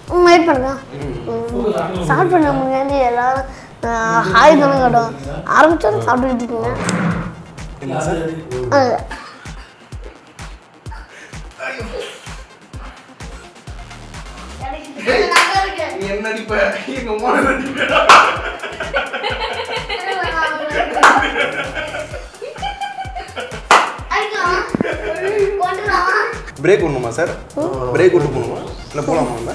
Wait பண்ணுங்க start பண்ண முன்னாடி எல்லாரும் ஆஹ், ஹாய் தானே கேட்டோம் ஆரம்பிச்சோம் சாப்பிட்டுக்கிட்டு இருக்கீங்க என்ன சார் அது நீ என்ன அடிப்ப எங்க அம்மா அடிப்ப பிரேக் ஒண்ணுமா சார் பிரேக் விட்டு போகணுமா இல்லை போகலாமா நம்ம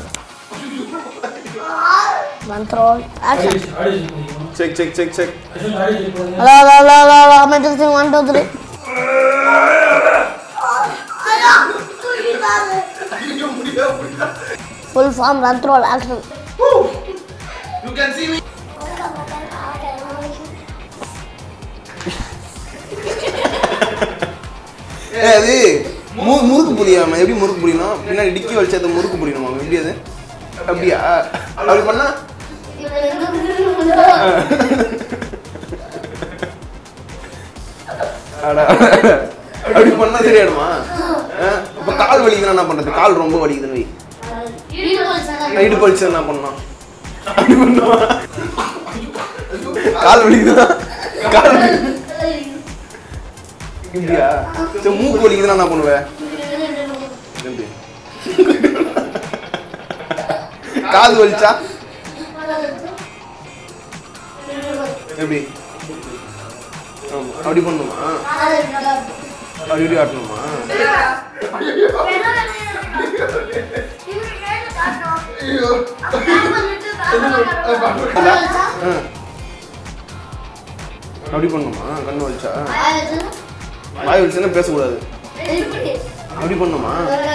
control action check check check check hello hello hello hello hello emergency one two three full form control action you can see me ஏ அது மு முறுக்கு புரியாம எப்படி முறுக்கு புரியணும் பின்னாடி டிக்கி வச்சு அது முறுக்கு புரியணுமா எப்படி அது அப்படியா அப்படி பண்ணா அட. அப்படி பண்ணா சரியாயிடுமா ஆ? அப்ப கால் வலிக்குதுன்னா என்ன பண்றது கால் ரொம்ப வலிக்குதுன்னு வை நைட்டு பழிச்சு என்ன பண்ணலாம் அப்படி பண்ணுவா கால் வலிக்குதுன்னா கால் வலி- இப்படியா சரி மூக்கு வலிக்குதுன்னா என்ன பண்ணுவேன் எப்படி காது வலிச்சா எப்படி ஆமா, அப்படி பண்ணுமா அப்படி இப்படி ஆட்டணுமா ஆ. அப்படி பண்ணுமா கண்ணு வலிச்சா வாய் வலிச்சுன்னா பேசக்கூடாது அப்படி பண்ணுமா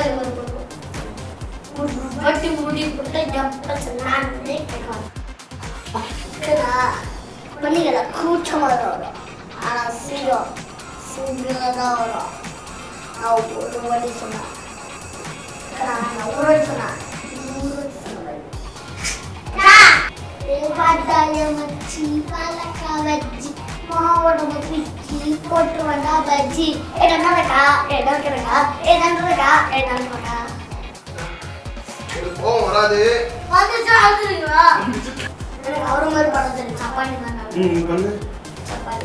பண்ணிக்கல கூச்சமாக தான் வரும் ஆனால் சீக்கிரம் சீக்கிரம் தான் வரும் நான் ஒரு வாட்டி சொன்னேன் நான் ஒரு வாட்டி சொன்னேன் நூறு வாட்டி சொன்னேன். அக்கா, தேவாதாய மச்சி, பாலக்கா வச்சி, மாவோட பிச்சி, போட்டு வந்தா பஜ்ஜி. ஏ, நன்றக்கா, ஏ, நன்றக்கா, ஏ, நன்றக்கா, ஏ, நன்றக்கா. கோவம் வராது வந்துச்சா, வந்துருங்களா? எனக்கு அவரு மாதிரி படம் தெரியும் சப்பாத்தி தான் நான் ம் பண்ணு சப்பாத்தி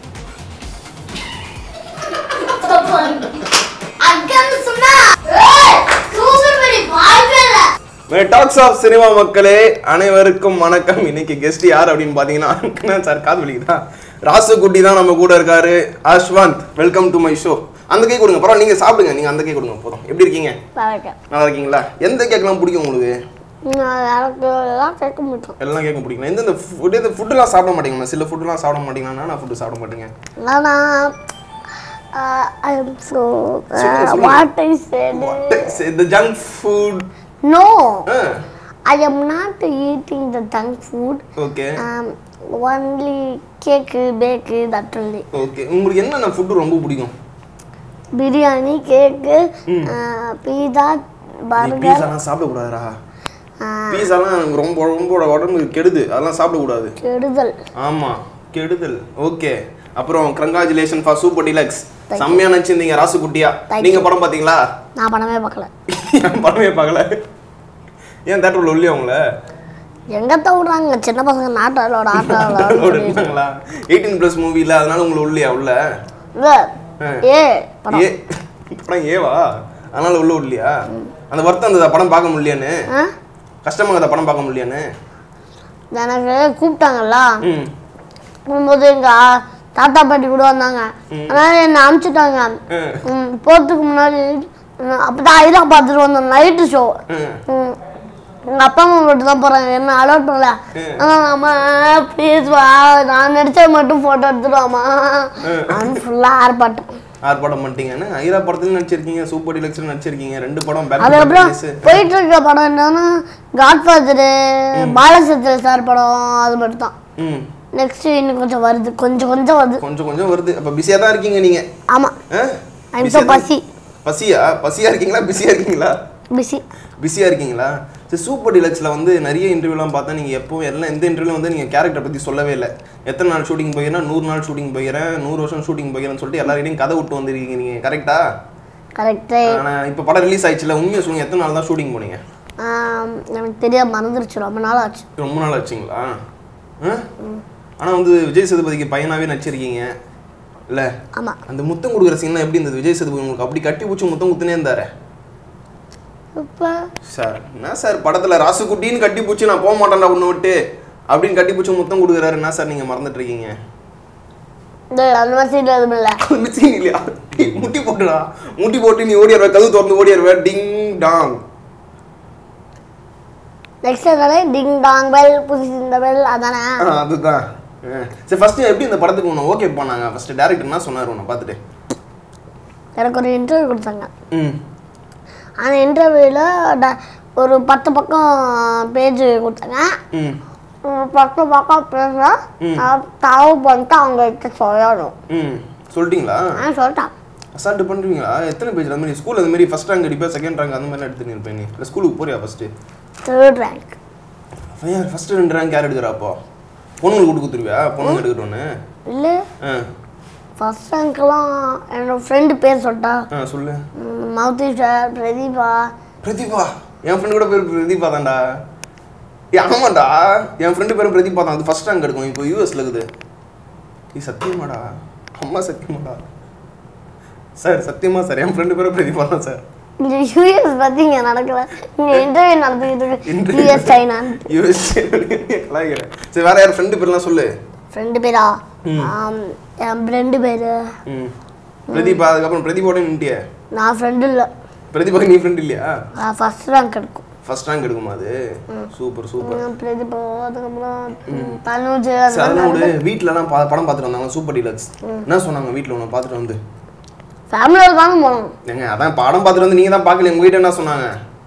சப்பாத்தி அக்கன்னு சொன்னா ஏய், சூப்பர் பெரிய வாய்ப்பே இல்லை டாக்ஸ் ஆஃப் சினிமா மக்களே அனைவருக்கும் வணக்கம் இன்னைக்கு கெஸ்ட் யார் அப்படின்னு பார்த்தீங்கன்னா சார் காது வலிக்குதா ராசுகுட்டி தான் நம்ம கூட இருக்காரு Ashwanth welcome to my show அந்த கை கொடுங்க பரவாயில்ல நீங்க சாப்பிடுங்க நீங்க அந்த கை கொடுங்க போதும் எப்படி இருக்கீங்க பழக்கம் நல்லா இருக்கீங்களா எந்த கேக்லாம் பிடிக்கும் உங்களுக்கு நான் எனக்கு எல்லாம் கேட்க மாட்டோம் எல்லாம் கேட்க பிடிக்கும் எந்தெந்த ஃபுட் இந்த ஃபுட்டுலாம் சாப்பிட மாட்டீங்களா சில ஃபுட்டுலாம் சாப்பிட மாட்டீங்கன்னா நான் ஃபுட்டு சாப்பிட மாட்டீங்க ஆனா ஐ எம் ஸோ சொல்லுங்க, சொல்லுங்க. வாட் ஐ said இந்த junk food no I am not eating the junk food okay only cake bake that only okay உங்களுக்கு என்னென்ன ஃபுட்டு ரொம்ப பிடிக்கும் பிரியாணி கேக்கு பீஸா நீ பர்கர் பீஸாலாம் சாப்பிடக்கூடாதுடா பீஸாலாம் ரொம்ப ரொம்ப உடம்புக்கு கெடுது அதெல்லாம் சாப்பிடக்கூடாது கெடுதல் ஆமாம் கெடுதல் ஓகே அப்புறம் கங்க்ராச்சுலேஷன் ஃபார் சூப்பர் டிலக்ஸ் செம்மையா நினச்சிருந்தீங்க ராசுகுட்டியா Thank நீங்க படம் பார்த்தீங்களா நான் படமே பார்க்கல என் படமே பார்க்கல ஏன் தேட்டரில் உள்ளே அவங்கள எங்கத்த விடுறாங்க சின்ன பசங்க நாட்டாளோட ஆட்டாளோட இருந்தாங்களா எயிட்டீன் ப்ளஸ் மூவியில் அதனால உங்களை உள்ளியா உள்ள ஆ. ஏ படம் ஏ படம் ஏவா அதனால உள்ள உள்ளியா அந்த வருத்தம் அந்த படம் பார்க்க முடியலையான்னு ஆ? கஷ்டமாக அந்த படம் பார்க்க முடியலையான்னு எனக்கு கூப்பிட்டாங்கல்ல ம் போகும்போது எங்க தாத்தா பாட்டி கூட வந்தாங்க அதனால என்னை அனுப்பிச்சிட்டாங்க ம். ம், போறதுக்கு முன்னாடி ம், அப்பதான் ஐரா பார்த்துட்டு வந்தோம் நைட்டு ஷோ ம் எங்க அப்பா அம்மா மட்டும் தான் போறாங்க என்ன அலோட் பண்ணல ஆனா அம்மா ப்ளீஸ் வா நான் நடிச்சா மட்டும் போட்டோ எடுத்துருவாமா அவன் ஃபுல்லா ஆர்ப்பாட்டம் ஆறு படம் பண்ணிட்டீங்கன்னு ஐரா படத்துல நடிச்சிருக்கீங்க சூப்பர் டிலக்ஸ்ல நடிச்சிருக்கீங்க ரெண்டு படம் பேக் அதுக்கப்புறம் போயிட்டு இருக்க படம் என்னன்னா காட்ஃபாதரு பாலசத்திர சார் படம் அது மட்டும் தான் ம் நெக்ஸ்ட் இன்னும் கொஞ்சம் வருது கொஞ்சம் கொஞ்சம் வருது கொஞ்சம் கொஞ்சம் வருது அப்ப பிஸியா தான் இருக்கீங்க நீங்க ஆமா ஆ? I'm Busy-ஆ so தான்- பசி. பசியா பசியா இருக்கீங்களா பிஸியா இருக்கீங்களா பிஸி பிஸியா இருக்கீங்களா சரி சூப்பர் டிலக்ஸ்ல வந்து நிறைய இன்டர்வியூலாம் பார்த்தா நீங்க எப்பவும் எல்லாம் எந்த இன்டர்வியூல வந்து நீங்க கேரக்டர் பத்தி சொல்லவே இல்லை எத்தனை நாள் ஷூட்டிங் போகிறேன் நூறு நாள் ஷூட்டிங் போகிறேன் நூறு வருஷம் ஷூட்டிங் போகிறேன்னு சொல்லிட்டு எல்லாரையும் கதை விட்டு வந்திருக்கீங்க நீங்க கரெக்டா கரெக்டு ஆனா இப்போ படம் ரிலீஸ் ஆயிடுச்சுல உண்மையை சொல்லுங்க எத்தனை நாள் தான் ஷூட்டிங் போனீங்க ஆம், எனக்கு தெரியாம மறந்துருச்சு ரொம்ப நாள் ஆச்சு ரொம்ப நாள் ஆச்சுங்களா ஆ? ஆனா வந்து விஜய் சேதுபதிக்கு பையனாவே நடிச்சிருக்கீங்க இல்ல ஆமா அந்த முத்தம் கொடுக்குற சீன்லாம் எப்படி இருந்தது விஜய் சேதுபதி உங்களுக்கு அப்படி கட்டி பிடிச்சி முத்தம் குத்துனே இருந்தாரு இப்போ சார் என்ன சார் படத்துல ராசுக்குட்டின்னு கட்டி பிடிச்சி நான் போக மாட்டேன்டா ஒன்று விட்டு அப்படின்னு கட்டி பிடிச்சி முத்தம் கொடுக்குறாரு என்ன சார் நீங்க மறந்துட்டு இருக்கீங்க இந்த அந்த மாதிரி சீட் எதுவும் இல்லை அந்த scene இல்லையா டேய், முட்டி போட்டுடா முட்டி போட்டு நீ ஓடிடுவ கதவு திறந்து ஓடிடுவ டிங் டாங் நெக்ஸ்ட் என்னது டிங் டாங் பெல் புதுசு இந்த பெல் அதானே ஆ, அதுதான் ஆ. சரி ஃபர்ஸ்ட் எப்படி இந்த படத்துக்கு உன்னை ஓகே பண்ணாங்க ஃபர்ஸ்ட் டேரக்டர் என்ன சொன்னார் உன்னை பார்த்துட்டு எனக்கு ஒரு இன்டர்வியூ கொடுத்தாங்க ம் அந்த இன்டர்வியூவில் ஒரு பத்து பக்கம் பேஜ் கொடுத்தாங்க ம் ஒரு பத்து பக்கம் பேச ம். தவு பண்ணிட்டு அவங்க கிட்ட சொல்லணும் ம் சொல்லிட்டீங்களா நான் சொல்லிட்டான் அசால்ட்டு பண்ணுறீங்களா எத்தனை பேஜ் அந்த மாதிரி ஸ்கூல் அந்த மாதிரி ஃபர்ஸ்ட் ரேங்க் அடிப்பேன் செகண்ட் ரேங்க் அந்த மாதிரி எடுத்துன்னு இருப்பேன் நீ இல்லை ஸ்கூலுக்கு போறியா ஃபர்ஸ்ட்டு தேர்ட் ரேங்க் அவன் யார் ஃபர்ஸ்ட் ரெண்டு ரேங்க் யார் எடுக்கிறா அப்போ பொண்ணுங்களுக்கு கூட்டு கொடுத்துருவியா பொண்ணுங்க எடுக்கட்டும்னு இல்லை ஆ ஃபர்ஸ்ட் ரேங்க்லாம் என்னோட ஃப்ரெண்டு பேர் சொல்லிட்டா ஆ சொல்லு மௌத்தி சார் பிரதீபா பிரதீபா என் ஃப்ரெண்டு கூட பேர் பிரதீபா தான்டா ஏ ஆமாண்டா என் ஃப்ரெண்டு பேரும் பிரதீபா தான் அது ஃபர்ஸ்ட் ரேங்க் எடுக்கும் இப்போ யூஎஸ்ல இருக்குது நீ சத்தியமாடா அம்மா சத்தியமாடா சார் சத்தியமா சார் என் ஃப்ரெண்டு பேரும் பிரதீபா தான் சார் இங்கே யூஎஸ் பற்றி இங்கே நடக்கல இங்கே இன்டர்வியூ நடந்துக்கிட்டு இருக்கு யூஎஸ் சைனா யூஎஸ் கலாய்க்கிறேன் சரி வேற யார் ஃப்ரெண்டு பேர்லாம் சொல்லு ஃப்ரெண்டு பேரா ஆம், என் ஃப்ரெண்டு பேர் ம் பிரதீபா அதுக்கப்புறம் பிரதீபாவோட நின்ட்டியே நான் ஃப்ரெண்டு இல்லை பிரதீபாக்கு நீ ஃப்ரெண்ட் இல்லையா ஃபர்ஸ்ட் ரேங்க் எடுக்கும் ஃபர்ஸ்ட் ரேங்க் எடுக்குமா அது சூப்பர் சூப்பர் உம், பிரதீபா அதுக்கப்புறம் உம், தனுஜ் அந்த சரி மாதிரி அதனோட வீட்டிலலாம் பா படம் பார்த்துட்டு வந்தாங்க சூப்பர் டீலக்ஸ் என்ன சொன்னாங்க வீட்டில் உன்னை பார்த்துட்டு வந்து ஃபேமிலியோட தானே போனோம் ஏங்க அதான் படம் பார்த்துட்டு வந்து நீங்கள் தான் பார்க்கல உங்கள் வீட்டை என்ன சொன்னாங்க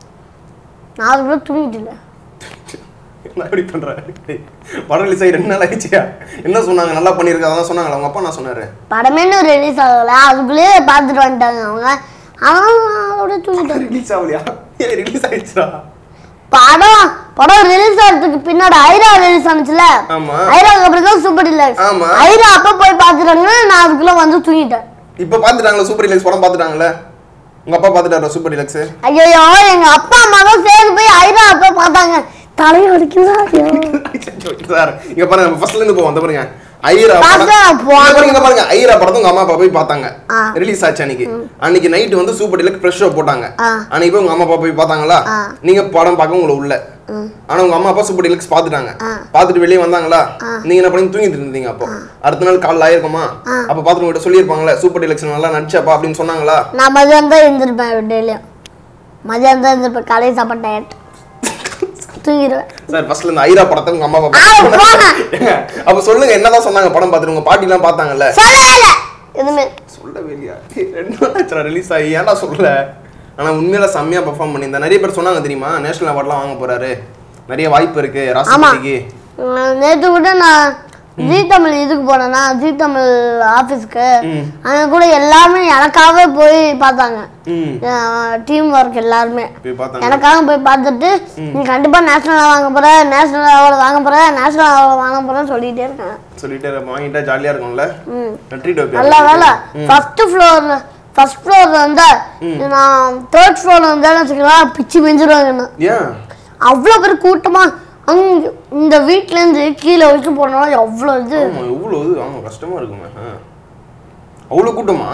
நான் அதுக்குள்ள தூங்கிட்டு இல்லை என்ன இப்படி பண்ணுற படம் ரிலீஸ் ஆகி ரெண்டு நாள் ஆயிடுச்சியா என்ன சொன்னாங்க நல்லா பண்ணியிருக்கா அதான் சொன்னாங்களா உங்கள் அப்பா என்ன சொன்னார் படமே இன்னும் ரிலீஸ் ஆகல அதுக்குள்ளேயே பார்த்துட்டு வந்துட்டாங்க அவங்க ஆனால் நான் அதோட தூங்கிட்டேன் ரிலீஸ் ஆகலையா ஏன் ரிலீஸ் ஆயிடுச்சா படம் படம் ரிலீஸ் ஆகிறதுக்கு பின்னாடி ஐரா ரிலீஸ் ஆனிச்சுல ஆமா ஐராக்கு அப்புறம் தான் சூப்பர் டீலக்ஸ் ஆமா. ஐரா அப்போ போய் பார்த்துட்டாங்க நான் அதுக்குள்ள வந்து தூங்கிட்டேன் இப்போ பார்த்துட்டாங்களா சூப்பர் டீலக்ஸ் படம் பார்த்துட்டாங்களே உங்கள் அப்பா பார்த்துட்டாரா சூப்பர் டீலக்ஸ் ஐயோ எங்க அப்பா அம்மா தான் சேர்ந்து போய் ஐரா அப்போ பார்த்தாங்க தலையை வலிக்குதா ஐயோ சார் இங்க பாருங்க நம்ம ஃபர்ஸ்ட்ல இருந்து போவோம் அந்த பாருங்க ஐரா First படம் ஆ, போ- இங்க பாருங்க இங்க பாருங்க ஐரா படத்தை உங்க அம்மா அப்பா போய் பார்த்தாங்க ஆ. ரிலீஸ் ஆச்சு அன்னைக்கு அன்னைக்கு நைட் வந்து சூப்பர் டீலக்ஸ் ஃப்ரெஷ் ஷோ போட்டாங்க ஆ. அன்னைக்கு போய் உங்க அம்மா அப்பா போய் பார்த்தாங்களா ஆ. நீங்க படம் பார்க்க உங்களை உள்ள ஆனா உங்க அம்மா அப்பா சூப்பர் டீலக்ஸ் பார்த்துட்டாங்க பார்த்துட்டு வெளியே வந்தாங்களா நீங்க என்ன பண்ணி தூங்கிட்டு இருந்தீங்க அப்போ அடுத்த நாள் காலைல ஆயிருக்குமா அப்ப பார்த்துட்டு உங்ககிட்ட சொல்லியிருப்பாங்களே சூப்பர் டீலக்ஸ் நல்லா நடிச்சாப்பா அப்படின்னு சொன்னாங்களா நான் மதியம் தான் இருந்திருப்பேன் டெய்லியும் மதியம் தான் இருந்திருப்பேன் காலை சாப்பாடு டயட் தூங்கிடுவேன் சார் ஃபர்ஸ்ட்ல இந்த ஐரா படத்தை உங்க அம்மா அப்பா ஆ, பார்த்தாங்க. போங்க. ஏங்க, அப்ப சொல்லுங்க என்னதான் சொன்னாங்க படம் பார்த்துட்டு உங்க பாட்டி எல்லாம் பார்த்தாங்கல்ல சொல்லவே இல்லை எதுவுமே சொல்லவே இல்லையா ரெண்டு நாள் ஆச்சுடா ரிலீஸ் ஆகி ஏன்டா சொல்லல ஆனா உண்மையில செம்மையா பெர்ஃபார்ம் பண்ணியிருந்தேன் நிறைய பேர் சொன்னாங்க தெரியுமா நேஷனல் அவார்ட்லாம் வாங்க போறாரு நிறைய வாய்ப்பு இருக்கு ராசிபதிக்கு நேற்று கூட நான் ஜி தமிழ் இதுக்கு போனேன்னா ஜி தமிழ் ஆஃபீஸ்க்கு அங்கே கூட எல்லாருமே எனக்காகவே போய் பார்த்தாங்க ம் டீம் ஒர்க் எல்லாருமே போய் பார்த்தாங்க எனக்காக போய் பார்த்துட்டு நீ கண்டிப்பா நேஷனல் வாங்க போற நேஷனல் அவார்டு வாங்க போற நேஷனல் அவார்டு வாங்க போறேன்னு சொல்லிட்டே இருக்கேன் சொல்லிட்டு இருப்பேன். வாங்கிட்டா ஜாலியா இருக்கும்ல ம் ட்ரீட் வைப்பேன் நல்ல வேலை ஃபர்ஸ்ட் ஃப்ளோர் ஃபர்ஸ்ட் ஃப்ளோர் வந்து நான் தேர்ட் ஃப்ளோர் வந்தேன்னு வச்சுக்கலாம் பிச்சு மிஞ்சிருவாங்க என்ன ஏன் அவ்வளோ பேர் கூட்டமா அங்க இந்த வீட்ல இருந்து கீழே வரைக்கும் போனோம்னா எவ்வளோ இது ஆமா எவ்வளவு இது ஆமா கஷ்டமா இருக்குமே ஆ. அவ்வளவு கூட்டமா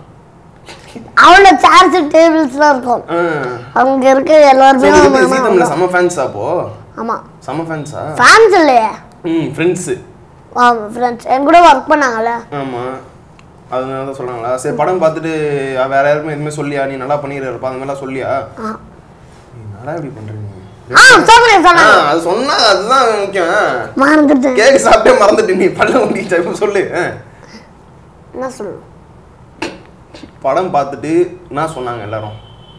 அவ்வளோ சேர்ஸ் டேபிள்ஸ்லாம் இருக்கும் ஆ. அங்க இருக்க எல்லாருமே சரி, எப்படி ஆமா, ஜீ தமிழ்ல செம ஃபேன்ஸா அப்போ ஆமா செம ஃபேன்ஸா ஃபேன்ஸ் இல்லையே ம் ஃப்ரெண்ட்ஸ் ஆமா ஃப்ரெண்ட்ஸ் என் கூட ஒர்க் பண்ணாங்கல்ல ஆமா அதனால தான் சொன்னாங்களா சரி படம் பார்த்துட்டு அஹ், வேற யாருமே எதுவுமே சொல்லியா நீ நல்லா பண்ணிடுறப்பா அந்த மாதிரிலாம் சொல்லியா ஆ. நீ நல்லா இப்படி பண்றீங்க ஆ சொல்றேன் ஆ, சொன்னாங்க அது சொன்னா அதுதான் முக்கியம் மறந்துட்டேன் கேக் சாப்பிட்டே மறந்துட்டு நீ பல்ல முடிச்சா இப்ப சொல்லு ஆ. என்ன சொல்லணும் படம் பார்த்துட்டு என்ன சொன்னாங்க எல்லாரும்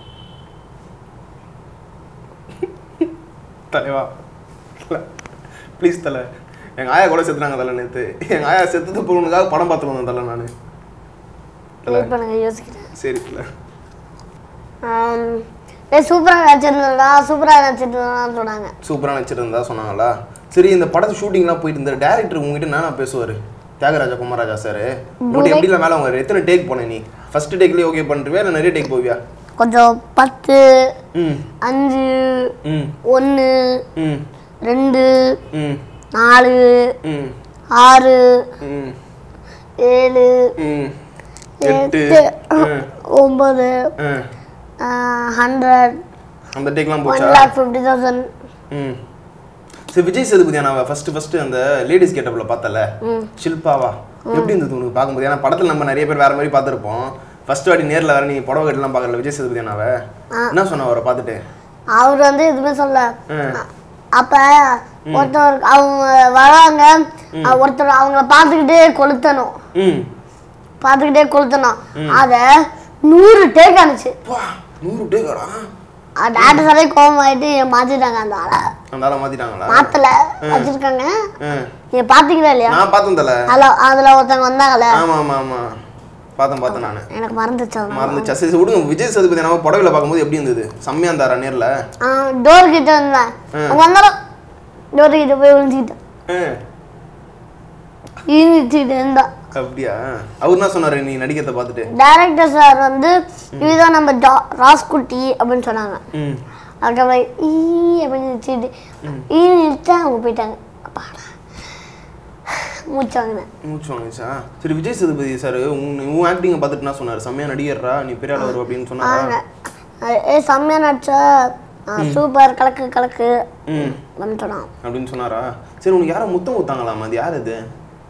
தலைவா ப்ளீஸ் தலை எங்க ஆயா கூட செத்துனாங்க தலை நேத்து எங்க ஆயா செத்துட்டு போகணுக்காக படம் பார்த்துட்டு வந்தேன் தலை நான் வெயிட் பண்ணுங்க யோசிக்கிறேன் சரி தலை ஆம், ஏய் சூப்பராக நடிச்சிருந்தா சூப்பராக நடிச்சிருந்தான்னு சொன்னாங்க சூப்பராக நடிச்சிருந்தா சொன்னாங்களா சரி இந்த படத்து ஷூட்டிங்லாம் போயிட்டு இந்த டேரக்டர் உங்ககிட்ட என்ன பேசுவார் தியாகராஜா குமாராஜா சார் உங்கள்கிட்ட எப்படிலாம் மேலே அவங்க எத்தனை டேக் போனேன் நீ ஃபர்ஸ்ட் டேக்லேயே ஓகே பண்ணிருவியா இல்லை நிறைய டேக் போவியா கொஞ்சம் பத்து ம் அஞ்சு ம் ஒன்று ம் ரெண்டு ம் நாலு ம் ஆறு ம் ஏழு ம் எட்டு எட்டு ம், ஒம்பது ம். ஹண்ட்ரட் அந்த டேக்லாம் ஒன் போச்சா லேக் ஃபிஃப்டி தௌசண்ட் ம் சரி விஜய் சேதுபதி நான் ஃபர்ஸ்ட் ஃபர்ஸ்ட் அந்த லேடிஸ் கெட்டப்ல பார்த்தல ஷில்பாவா எப்படி இருந்தது உனக்கு பார்க்கும்போது ஏன்னா படத்துல நம்ம நிறைய பேர் வேற மாதிரி பார்த்துருப்போம் ஃபர்ஸ்ட் வாட்டி நேர்ல வர நீ புடவை கட்டலாம் பார்க்கல விஜய் சேதுபதி அண்ணாவை என்ன சொன்ன அவரை பார்த்துட்டு அவர் வந்து எதுவுமே சொல்ல ம். அப்ப ஒருத்தர் அவங்க வராங்க அஹ் ஒருத்தர் அவங்கள பார்த்துக்கிட்டே கொளுத்தணும் ம் பார்த்துக்கிட்டே கொளுத்தணும் அத நூறு டேக் ஆனிச்சு வா நூறு டேக்காடா டேரக்டர் சாரே கோபம் ஆயிட்டு மாத்திட்டாங்க அந்த ஆளை அந்த ஆளை மாத்திட்டாங்களா மாத்தல வச்சிருக்காங்க ம். நீங்க பாத்தீங்களா இல்லையா நான் பார்த்தேன் தல அதுல அதுல ஒருத்தவங்க வந்தாங்கல்ல ஆமா ஆமா ஆமா பார்த்தேன் பார்த்தேன் நான் எனக்கு மறந்துச்சு அதெல்லாம். மறந்துச்சு சரி சரி, விடுங்க விஜய் சேதுபதி அண்ணாவை புடவையில பார்க்கும்போது எப்படி இருந்தது செம்மையா இருந்தாரா நேர்ல ஆ டோர் கிட்ட வந்தேன் அவங்க வந்தாலும் டோர் கிட்ட போய் விழுந்துக்கிட்டேன் ம். ஈனிச்சிட்டு இருந்தா அப்படியா அவர் என்ன சொன்னாரு நீ நடிக்கிறத பார்த்துட்டு டேரக்டர் சார் வந்து இதுதான் நம்ம டா- ராஸ்குட்டி அப்படின்னு சொன்னாங்க ம் அதுக்கப்புறம் ஈ அப்படின்னு வச்சுட்டு ஈ நிறுத்த அவங்க போயிட்டாங்க அப்பாடா மூச்சு வாங்கினேன் மூச்சு வாங்குச்சா சரி விஜய் சேதுபதி சார் உன் உன் ஆக்டிங்கை பார்த்துட்டு என்ன சொன்னார் செம்மையா நடிகர்ரா நீ பெரிய ஆள் வருவ அப்படின்னு சொன்னாரா ஏ செம்மையா நடிச்சா சூப்பர் கலக்கு கலக்கு ம் அப்படின்னு சொன்னான் அப்படின்னு சொன்னாரா சரி உனக்கு யாரோ முத்தம் ஊத்தாங்களாமா அது யார் இது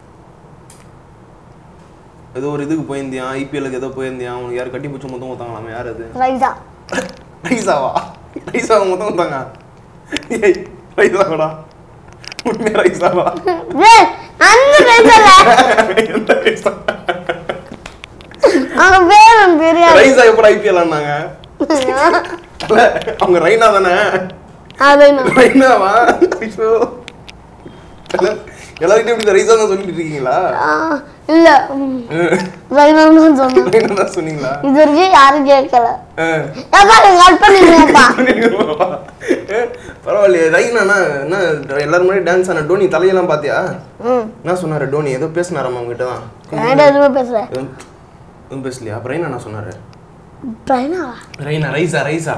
ஏதோ ஒரு இதுக்கு போயிருந்தியா ஐபிஎல்லுக்கு ஏதோ போயிருந்தியா உனக்கு யார் கட்டி பிடிச்சி முத்தம் ஊத்தாங்களாமா யார் அது ரைஸா ரைசாவா ரைசாவா முத்தம் ஊத்தாங்க ஏய் ரைசாவாடா உண்மையா ரைசாவா ஏய் அந்த ரைஸால எந்த ரைசா அவங்க பேர் எனக்கு தெரியாது ரைசா எப்படி ஐபிஎல் ஆனாங்க இல்ல, அவங்க ரைனா தானே அது என்ன ரைனாவா ஐயோ எல்லார்கிட்டயும் இப்படி இந்த ரைசா தான் சொல்லிட்டு இருக்கீங்களா ஆ, இல்ல ம், ரைனான்னு தான் சொன்னேன் ரைனா தான் சொன்னீங்களா இது வரைக்கும் யாரும் கேட்கல ஆ. ஏப்பா கட் பண்ணிருங்கப்பா பரவாயில்லையே ரைனானா என்ன எல்லாரும் முன்னாடி டான்ஸ் ஆன டோனி தலையெல்லாம் பாத்தியா ம் என்ன சொன்னாரு டோனி ஏதோ பேசினாராமா உங்ககிட்ட தான் என்கிட்ட எதுவுமே பேசல எதுவும் எதுவும் பேசலையா அப்புறம் ரைனா என்ன சொன்னாரு ரைனாவா ரைனா ரைசா ரைசா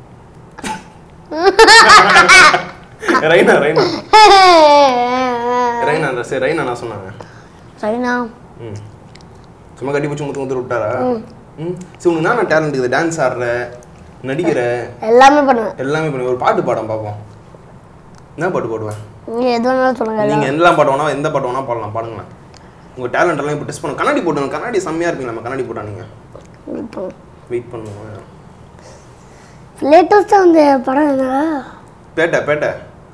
ரைனா ரைனா ரைனா சரி ரைனா என்ன சொன்னாங்க ரைனா ம் சும்மா கட்டி பிடிச்சி முத்து முத்து விட்டாரா ம் சரி உனக்கு என்ன டேலண்ட் இருக்குது டான்ஸ் ஆடுற நடிக்கிற எல்லாமே பண்ணுவேன் எல்லாமே பண்ணி ஒரு பாட்டு பாடம் பார்ப்போம் என்ன பாட்டு பாடுவேன் நீங்க எது வேணாலும் சொல்லுங்க எல்லாம். நீங்கள் எல்லாம் பாட்டு வேணா எந்த பாட்டு வேணா பாடலாம் பாடுங்களேன் உங்கள் டேலண்ட் எல்லாம் இப்போ டெஸ்ட் பண்ண கண்ணாடி போட்டுங்க கண்ணாடி செம்மையாக இருக்குங்க நம்ம கண்ணாடி போட்டா நீங்கள் இப்போ வெயிட் பண்ணுவோம் லேட்டஸ்ட்டாக வந்த படம் என்ன பேட்டை பேட்டை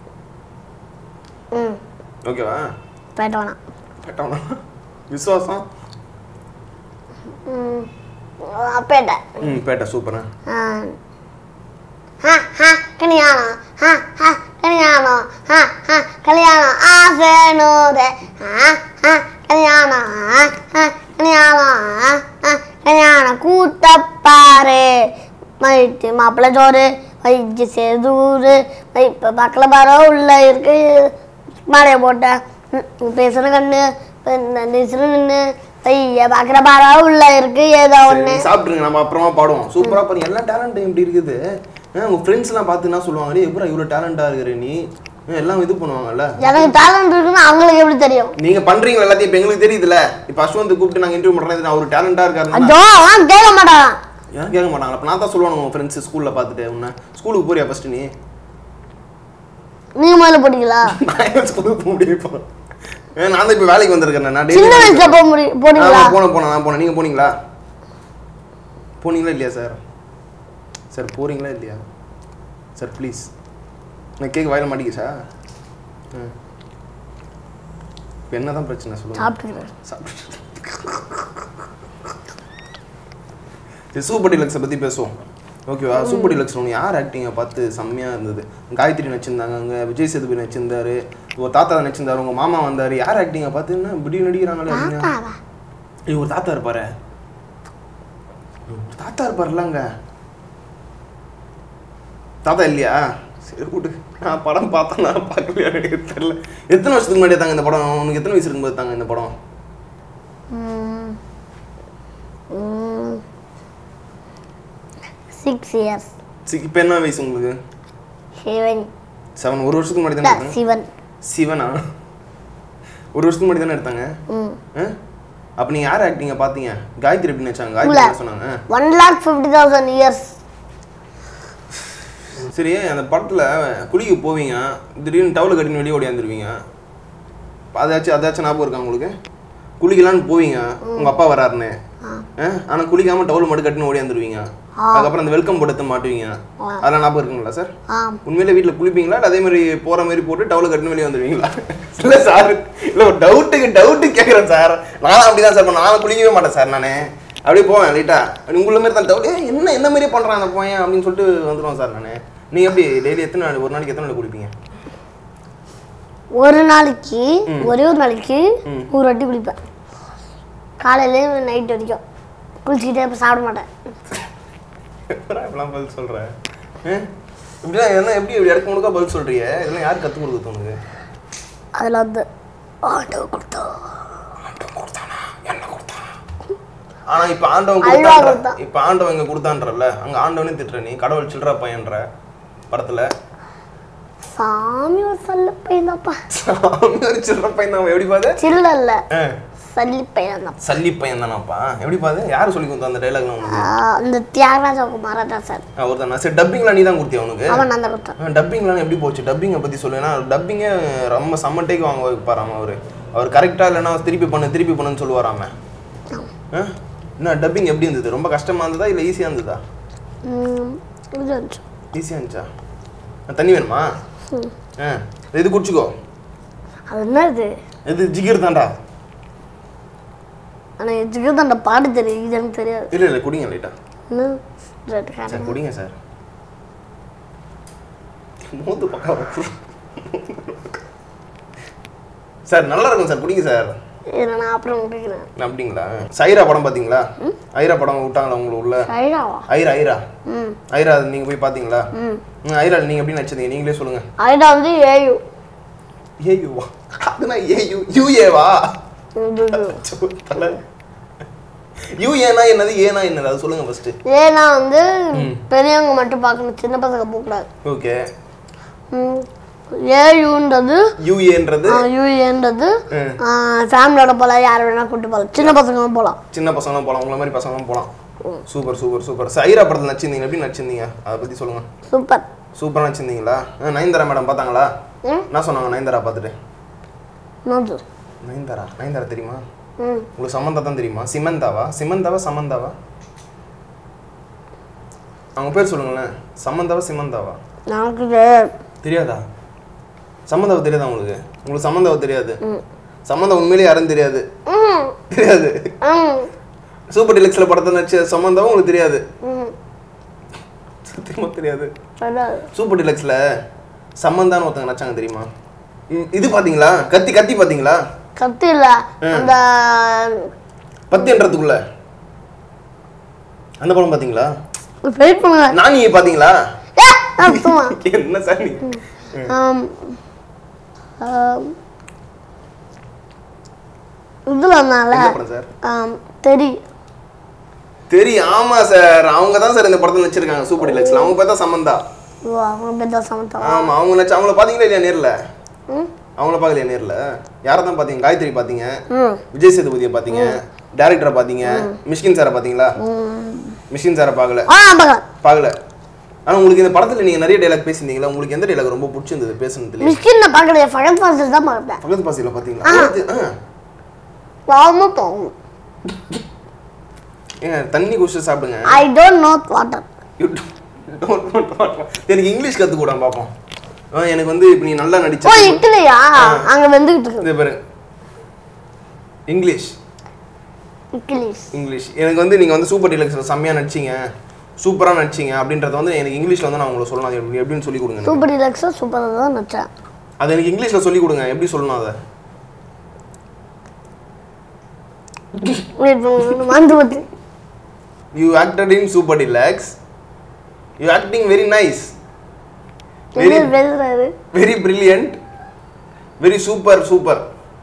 ம் ஓகேவா பேட்ட வேணாம் பேட்டை வேணா? விசுவாசம் ம் ஆ, பேட்டை ம் பேட்டை சூப்பரா ஆ ஹா ஹா கல்யாணம் ஹா ஹா கல்யாணம் ஹா ஹா கல்யாணம் ஆசை நூறு ஹா ஹா கல்யாணம் ஹா ஹா கல்யாணம் ஹா ஹா கல்யாணம் கூட்டப்பாரு மயிட்டு மாப்பிள்ளை சோறு வைச்சு சேதூரு இப்போ பக்கத்தில் பாரோ உள்ள இருக்கு மாலையை போட்டேன் பேசுகிற கண்ணு நிசுறு நின்று ஐயா பார்க்குற பாரோ உள்ள இருக்கு ஏதோ சரி, ஒன்று நீங்க சாப்பிட்ருங்க நம்ம அப்புறமா பாடுவோம் சூப்பராக பாருங்க எல்லா டேலண்ட் இப்படி இருக்குது ஆ, உங்க ஃப்ரெண்ட்ஸ்லாம் பார்த்து என்ன சொல்லுவாங்க டேய் எப்பறம் இவ்வளோ டேலண்டாக இருக்கிற நீ ஆ, எல்லாம் இது பண்ணுவாங்கல்ல எனக்கு டேலண்ட் இருக்குன்னு அவங்களுக்கு எப்படி தெரியும் நீங்க பண்றீங்களா எல்லாத்தையும் இப்போ எங்களுக்கு தெரியுதுல இப்போ அஸ்வந்த் கூப்பிட்டு நாங்கள் இன்டர்வியூ பண்ணுறது அவர் டேலண்டாக இருக்காருன்னா ஐயோ அவன் கேட்க மாட்டான் ஏன் கேட்க மாட்டாங்களா அப்போ நான் தான் சொல்லுவாங்க உங்கள் ஃப்ரெண்ட்ஸ் ஸ்கூலில் பார்த்துட்டு உன்ன ஸ்கூலுக்கு போறியா ஃபர்ஸ்ட் நீ நீங்க முதல்ல போட்டீங்களா நான் ஏன் ஸ்கூலுக்கு போக முடியும் இப்போ ஏன் நான் தான் இப்போ வேலைக்கு வந்திருக்கேன் நான் சின்ன டெய்லி வயசுல போக முடியும் போனீங்களா ஆமா, போனேன் போனேன் நான் போனேன் நீங்கள் போனீங்களா போனீங்களா இல்லையா சார் சார் போறீங்களா இல்லையா சார் ப்ளீஸ் நான் கேட்க வாயில மாட்டேங்க சார் இப்போ என்ன தான் பிரச்சனை சொல்லுங்க சாப்பிட்டுக்கிறேன் சாப்பிட்டு சரி சூப்பர் டிலக்ஸை பற்றி பேசுவோம் ஓகேவா சூப்பர் டிலக்ஸ் ஒன்று யார் ஆக்டிங்கை பார்த்து செம்மையாக இருந்தது காயத்ரி நடிச்சிருந்தாங்க அங்கே விஜய் சேதுபதி நடிச்சிருந்தாரு ஒரு தாத்தா நடிச்சிருந்தாரு உங்கள் மாமா வந்தார் யார் ஆக்டிங்கை பார்த்து என்ன இப்படி நடிக்கிறாங்களே அப்படின்னா தாத்தாவா ஐயோ ஒரு தாத்தா இருப்பாரு ஒரு தாத்தா இருப்பார்ல அங்க தாத்தா இல்லையா சரி விடு நான் படம் பார்த்தேன் நான் பார்க்கலையா எனக்கு தெரியல எத்தனை வருஷத்துக்கு முன்னாடி தாங்க இந்த படம் உனக்கு எத்தனை வயசு இருக்கும்போது தாங்க இந்த படம் ம். ம். சிக்ஸ் இயர்ஸ் சி- இப்போ என்ன வயசு உங்களுக்கு சிவன் செவன் ஒரு வருஷத்துக்கு முன்னாடி தானே எடுத்தாங்க சிவன் சிவனா ஒரு வருஷத்துக்கு முன்னாடி தானே எடுத்தாங்க ம் ஆ? அப்ப நீங்க யார் ஆக்டிங்க பாத்தீங்க காயத்ரி எப்படி நினைச்சாங்க காயத்ரி இல்ல. என்ன சொன்னாங்க one lakh fifty thousand years சரி அந்த படத்துல குளிக்க போவீங்க திடீர்னு டவுல கட்டின்னு வெளியே ஓடியாந்துருவீங்க அதாச்சும் அதாச்சும் ஞாபகம் இருக்கா உங்களுக்கு குளிக்கலான்னு போவீங்க உங்க அப்பா வராருன்னு ஆ? ஆனா குளிக்காம டவுல் மட்டும் கட்டின்னு ஓடியாந்துருவீங்க அதுக்கப்புறம் அந்த வெல்கம் போட்டு மாட்டுவீங்க அதெல்லாம் ஞாபகம் இருக்குங்களா சார் ஆம் உண்மையிலே வீட்டில் குளிப்பீங்களா இல்லை அதே மாதிரி போற மாதிரி போட்டு டவுல கட்டின்னு வெளியே வந்துடுவீங்களா இல்லை சார் இல்லை ஒரு டவுட்டுக்கு டவுட்டு கேட்குறேன் சார் நானும் அப்படிதான் சார் பண்ணுவேன். நானும் குளிக்கவே மாட்டேன் சார் நானே அப்படியே போவேன் லைட்டா உங்களை மாதிரி தான் டவுட் என்ன என்ன மாதிரியே பண்ணுறான் அந்த பையன் அப்படின்னு சொல்லிட்டு வந்துடுவேன் சார் நான் நீங்கள் எப்படி டெய்லி எத்தனை நாள் ஒரு நாளைக்கு எத்தனை நாள் குளிப்பீங்க ஒரு நாளைக்கு ஒரே ஒரு நாளைக்கு ஒரு வாட்டி குளிப்பேன் காலையில நைட் வரைக்கும் குளிச்சுக்கிட்டே இப்போ சாப்பிட மாட்டேன் இப்பெல்லாம் பதில் சொல்கிறேன் இப்படிலாம் என்ன எப்படி இப்படி இடக்கு முழுக்கா பதில் சொல்றியே இதெல்லாம் யார் கற்றுக் கொடுக்க தோணுது அதில் வந்து ஆண்டவ கொடுத்தா ஆனா இப்ப ஆண்டவன் அல்வா கொடுத்தான்ற கொடுத்தான். இப்ப ஆண்டவன் இங்க கொடுத்தான்றல அங்க ஆண்டவனே திட்டுற நீ கடவுள் சில்லற பையன்ற படத்துல சாமி ஒரு சல்லு பையன்தாப்பா சாமி ஒரு சில்லற பையன் தான் எப்படி பாது சில்ல இல்ல ஆ, சல்லி பையன் தான் சல்லி பையன் தானாப்பா எப்படி பாது யாரு சொல்லி கொடுத்தா அந்த டைலாக்லாம் உனக்கு அந்த தியாகராஜ குமாரதா சார் ஆ, ஒருத்தன் சரி டப்பிங்லாம் நீ தான் கொடுத்தியா உனக்கு அவன் நான் தான் கொடுத்தேன் டப்பிங்லாம் எப்படி போச்சு டப்பிங்கை பத்தி சொல்லுவேன்னா டப்பிங்கே ரொம்ப செம்ம டேக் வாங்க வைப்பாராம அவரு அவர் கரெக்டா இல்லைன்னா திருப்பி பண்ணு திருப்பி பண்ணுன்னு சொல்லுவாராம ஆ? என்ன டப்பிங் எப்படி இருந்தது ரொம்ப கஷ்டமா இருந்ததா இல்ல ஈஸியா இருந்ததா ம், இது வந்துச்சு. ஈஸியா இருந்துச்சா ஆ, தண்ணி வேணுமா ம். ஆ இது குடிச்சுக்கோ அது என்ன இது இது ஜிகிர் தான்டா ஆனால் எதுக்கு அந்த பாட்டு தெரியும் இது எனக்கு தெரியாது இல்ல இல்ல குடிங்க லைட்டா இன்னும் ரெண்டு சார் காரணம். குடிங்க சார் மூத்து பக்கம் சார் நல்லா இருக்கும் சார் குடிங்க சார் இதை நான் அப்புறம் குடிக்கிறேன் அப்படிங்களா சைரா படம் பாத்தீங்களா ஐரா படம் விட்டாங்களா உங்களுக்கு உள்ள ஐடாவா ஐரா ஐரா ம் ஐரா அது நீங்க போய் பாத்தீங்களா ம் ம், ஐரா நீங்க எப்படி நடிச்சீங்க நீங்களே சொல்லுங்க ஐடா வந்து ஏயு ஏயுவா அதுனா ஏயு யூஏவா இது, இது. தலை யூஏனா என்னது ஏனா என்னது அது சொல்லுங்க ஃபர்ஸ்ட் ஏன்னா வந்து பெரியவங்க மட்டும் பார்க்கணும் சின்ன பசங்க போகக்கூடாது ஓகே ம். ஏயுன்றது யூஏன்றது யூஏன்றது ம். ஃபேமிலியோட போகலாம் யார் வேணா கூட்டு போகலாம் சின்ன பசங்களும் போகலாம் சின்ன பசங்களும் போகலாம் உங்களை மாதிரி பசங்களும் போகலாம் சூப்பர் சூப்பர் சூப்பர் சைரா படத்தில் நடிச்சிருந்தீங்க எப்படி நடிச்சிருந்தீங்க அதை பற்றி சொல்லுங்க சூப்பர் சூப்பராக நடிச்சிருந்தீங்களா ஆ, நயன்தாரா மேடம் பார்த்தாங்களா ம் என்ன சொன்னாங்க நயன்தாரா பார்த்துட்டு நோது நயன்தாரா நயன்தாரா தெரியுமா ம் உங்களுக்கு சமந்தா தான் தெரியுமா சிமந்தாவா சிமந்தாவா சமந்தாவா அவங்க பேர் சொல்லுங்களேன் சமந்தாவா சிமந்தாவா நமக்கு தெரியாது. தெரியாதா சம்மந்தாவை தெரியாதா உங்களுக்கு உங்களுக்கு சம்மந்தாவை தெரியாது ம் சம்மந்தா உண்மையிலேயே யாரும் தெரியாது ம் தெரியாது ம் சூப்பர் டிலக்ஸில் படத்தை நடிச்ச சம்மந்தாவும் உங்களுக்கு தெரியாது ம் சத்தியமா தெரியாது தெரியாது சூப்பர் டிலக்ஸில் சம்மந்தான்னு ஒருத்தங்க நடிச்சாங்க தெரியுமா இ- இது பாத்தீங்களா கத்தி கத்தி பாத்தீங்களா கத்தி இல்ல அந்த பத்தின்றதுக்குள்ள அந்த படம் பாத்தீங்களா வெயிட் பண்ணுங்க நானி பாத்தீங்களா ஏ, நான் சும்மா என்ன சார் நீ ஆம், ஆம், இதுல இருந்தால என்ன படம் சார் ஆம், தெரி தெரியும் ஆமா சார் அவங்க தான் சார் இந்த படத்தை நடிச்சிருக்காங்க சூப்பர் டிலக்ஸ்ல அவங்க பார்த்தா சம்மந்தா ஓ அவங்க பேர் தான் சமத்தா ஆமா அவங்க நடிச்ச அவங்கள பாத்தீங்களா இல்லையா நேர்ல ம் அவங்கள பார்க்கலையா நேர்ல யாரை தான் பாத்தீங்க காயத்ரி பாத்தீங்க ம் விஜய் சேதுபதியை பாத்தீங்க டேரக்டரை பாத்தீங்க மிஷ்கின் சாரை பாத்தீங்களா ம். மிஷ்கின் சாரை பார்க்கல ஆ பார்க்கலாம் பார்க்கல ஆனா உங்களுக்கு இந்த படத்துல நீங்க நிறைய டைலாக் பேசியிருந்தீங்களா உங்களுக்கு எந்த டைலாக் ரொம்ப பிடிச்சிருந்தது பேசுனதுல மிஸ்கின் நான் பார்க்கலையே ஃபகத் ஃபாசில் தான் பார்ப்பேன் பக்கத்து பாசியில பாத்தீங்களா உங்களுக்கு- ஆ. பாவமும் பாவம் ஏங்க தண்ணி குடிச்சு சாப்பிடுங்க I don't know water You don't want water. எனக்கு இங்கிலீஷ் கத்து கூட பாப்போம் ஆ, எனக்கு வந்து இப்ப நீ நல்லா ஓ நடிச்ச இட்லியா அங்க வெந்துகிட்டு இருக்கு இது பாரு இங்கிலீஷ் இங்கிலீஷ் இங்கிலீஷ் எனக்கு வந்து நீங்கள் வந்து சூப்பர் டீலக்ஸில் செம்மையாக நடிச்சீங்க சூப்பராக நடிச்சீங்க அப்படின்றத வந்து எனக்கு இங்கிலீஷில் வந்து நான் உங்களுக்கு சொல்லணும் அது எப்படி எப்படின்னு சொல்லி கொடுங்க எனக்கு. சூப்பர் டிலக்ஸா சூப்பராக தான் நச்சேன் அது எனக்கு இங்கிலீஷில் சொல்லி கொடுங்க எப்படி சொல்லணும் அதை வெயிட் பண்ணுங்க வந்து பத்தி you acted in super deluxe you acting very nice very என்ன பேசுறாரு very brilliant very super super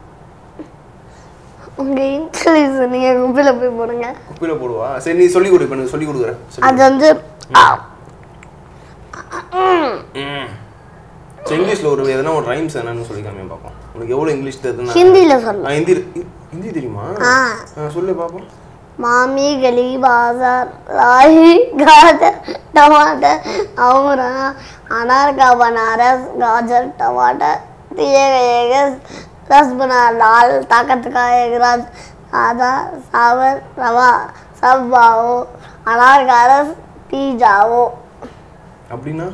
உங்க இங்கிலீஷ் நீங்க குப்பையில போய் போடுங்க குப்பியில் போடுவா சரி நீ சொல்லி கொடு இப்போ எனக்கு சொல்லி கொடுக்குறேன் சொல்லி அது வந்து சரி இங்கிலீஷ்ல ஒரு எதனா ஒரு ரைம்ஸ் என்னன்னு சொல்லி காமியா பார்ப்போம் உனக்கு எவ்வளவு இங்கிலீஷ் தெரியுதுன்னா ஹிந்தியில சொல்லு ஆ, ஹிந்தி ஹிந்தி தெரியுமா ஆ. ஆ, சொல்லு பார்ப்போம் मामी गली बाजार लाई गाजर टमाटर और अनार का बनारस गाजर टमाटर दिए गए गस रस बना लाल ताकत का एक रस आधा सावर रवा सब बाओ अनार का रस पी जाओ அப்படின்னா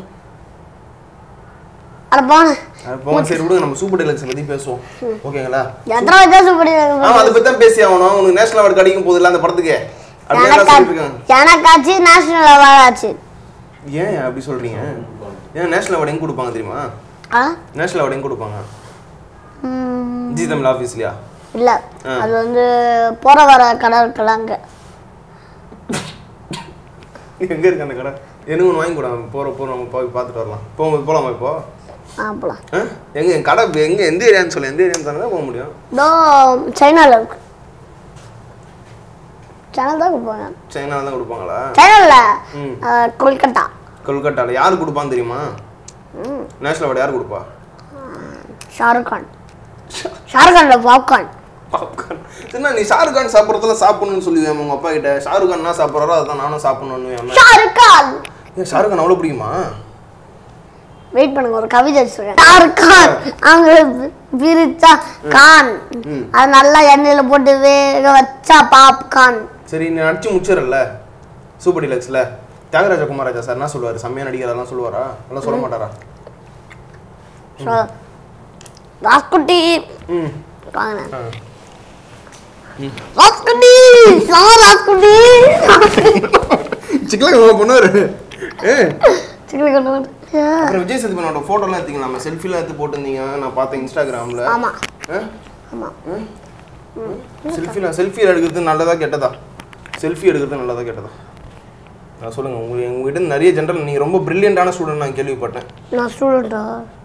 अरे बोन அது போங்க சரி விடுங்க நம்ம சூப்பர் டெலக்ஸ் பத்தி பேசுவோம் ஓகேங்களா எத்தனை வித்தியாசம் படி ஆமா அதை பத்தி தான் பேசி ஆகணும் உனக்கு நேஷனல் அவார்டு கிடைக்கும் போதில்ல அந்த படத்துக்கு அப்படியே எல்லாம் சொல்லிட்டு இருக்காங்க எனக்காச்சு நேஷனல் அவார்ட் ஆச்சு ஏன் அப்படி சொல்றீங்க ஏன் நேஷனல் அவார்டு எங்க கொடுப்பாங்க தெரியுமா ஆ நேஷனல் அவார்டு எங்க கொடுப்பாங்க ம், ஜி தமிழ் ஆஃபீஸ்லயா இல்ல ஆ. அது வந்து போற வர கடை இருக்குல்ல அங்க எங்க இருக்கு அந்த கடை எனக்கு ஒன்று வாங்கி கூட போற போற நம்ம போய் பார்த்துட்டு வரலாம் போக போலாமா இப்போ ஆ போலாம் ஆ? எங்க என் கடை எங்க எந்த ஏரியான்னு சொல்லு எந்த ஏரியான்னு தானே போக முடியும் இதோ சைனால இருக்கு சைனா தான் கொடுப்பாங்க சைனால தான் கொடுப்பாங்களா சைனால ம். கொல்கட்டா கொல்கட்டால யாரு கொடுப்பான்னு தெரியுமா ம், நேஷனல் அவார்டு யார் கொடுப்பா ஷாருக் கான் ஷாருக் கான்ல பாப்கார்ன் பாப்கார்ன் என்ன நீ ஷாருக் கான் சாப்பிட்றதுல சாப்பிடணும்னு சொல்லுவேன் உங்க அப்பா கிட்ட ஷாருக் கான் என்ன சாப்பிட்றாரோ அதான் நானும் சாப்பிடணும்னு ஷாருக் கான் ஏன் ஷாருக் கான் அவ்வளோ பிடிக்குமா வெயிட் பண்ணுங்க ஒரு கவிதை வச்சிருக்கேன் ஷாருக் கான் அங்க பிரிச்சா கான் ம். அது நல்லா எண்ணெயில போட்டு வேக வச்சா பாப்கார்ன் சரி நீ நடிச்சு முடிச்சிடல சூப்பர் டிலக்ஸ்ல தியாகராஜ குமாராஜா சார் என்ன சொல்லுவாரு செம்மையா நடிகர் அதெல்லாம் சொல்லுவாரா அதெல்லாம் சொல்ல மாட்டாரா ராஸ்குட்டி ம் வாங்க ஆ. ராஸ்குட்டி நான் ராஸ்குட்டி சிக்கலாக பண்ணுவாரு ஏ சிக்கலி கொண்டு வந்து அப்புறம் விஜய் சேதுபதியோட ஃபோட்டோலாம் எடுத்தீங்க நம்ம செல்ஃபிலாம் எடுத்து போட்டிருந்தீங்க நான் பார்த்தேன் இன்ஸ்டாகிராமில் ஆமா ஆமா செல்ஃபிலாம் செல்ஃபி எடுக்கிறது நல்லதா கெட்டதா செல்ஃபி எடுக்கிறது நல்லதா கெட்டதா நான் சொல்லுங்கள் உங்க உங்ககிட்ட நிறைய ஜென்ரல் நீங்கள் ரொம்ப பிரில்லியண்டான ஸ்டூடெண்ட் நான் கேள்விப்பட்டேன் நான் ஸ்டூடெண்டா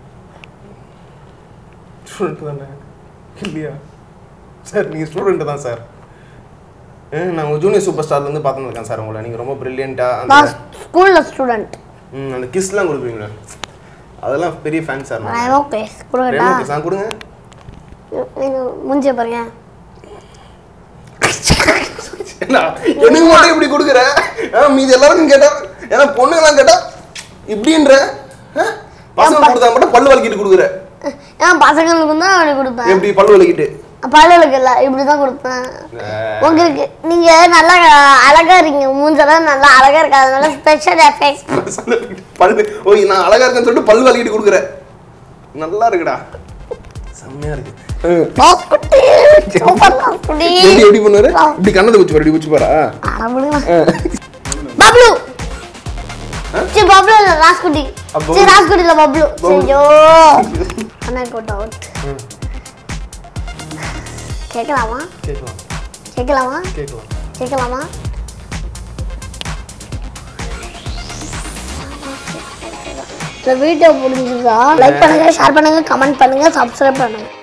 ஸ்டூடெண்ட் தானே இல்லையா சார் நீங்கள் ஸ்டூடெண்ட் தான் சார் நான் உங்கள் ஜூனியர் சூப்பர் ஸ்டார்லேருந்து பார்த்துன்னு இருக்கேன் சார் உங்களை நீங்கள் ரொம்ப பிரில்லியண்ட்டாக அந்த நான் ஸ்கூல்ல ஸ்டூடெண்ட் ம், அந்த கிஸ்லாம் கொடுப்பீங்களே அதெல்லாம் பெரிய ஃபேன் சார் நான் நான் ஓகே கொடுங்கட்டா ரேமோ கிஸ் நான் கொடுங்க நீங்க மூஞ்சிய பாருங்க என்ன, எனக்கு மட்டும் இப்படி கொடுக்குற ஆ, மீதி எல்லாருக்கும் கேட்டா ஏன்னா பொண்ணுங்களாம் கேட்டா இப்படின்ற ஆ? பசங்க கொடுத்தா மட்டும் பல்லு வலிக்கிட்டு கொடுக்குற ஏன் பசங்களுக்கு தான் அப்படி கொடுப்பேன் எப்படி பல்லு வலிக்கிட்டு பல்லுக்கு இல்ல இப்படி தான் கொடுப்பேன் உங்களுக்கு நீங்க நல்லா அழகா இருக்கீங்க மூஞ்செல்லாம் நல்லா அழகா இருக்காதனால ஸ்பெஷல் எஃபெக்ட் பல்லு ஓ நான் அழகா இருக்கேன்னு சொல்லிட்டு பல்லு வலிக்கிட்டு கொடுக்குற நல்லா இருக்குடா செம்மையா இருக்கு ஆ. பாஸ்குட்டி சூப்பர் பாஸ்குட்டி எப்படி எப்படி பண்ணுவாரு இப்படி கண்ணத்தை வச்சு பாரு இப்படி வச்சு பாரா பப்ளு சரி பப்ளு இல்ல ராஸ்குட்டி அப்போ- சரி ராஸ்குட்டி இல்ல பப்ளு பப்ளு. ஐயோ அண்ணா கோட் அவுட் கேட்கலாமா கேட்கலாம் கேட்கலாமா கேட்கலாம் கேட்கலாமா இந்த வீடியோ பிடிச்சிருக்கா லைக் பண்ணுங்க ஷேர் பண்ணுங்க கமெண்ட் பண்ணுங்க சப்ஸ்கிரைப் பண்ணுங்க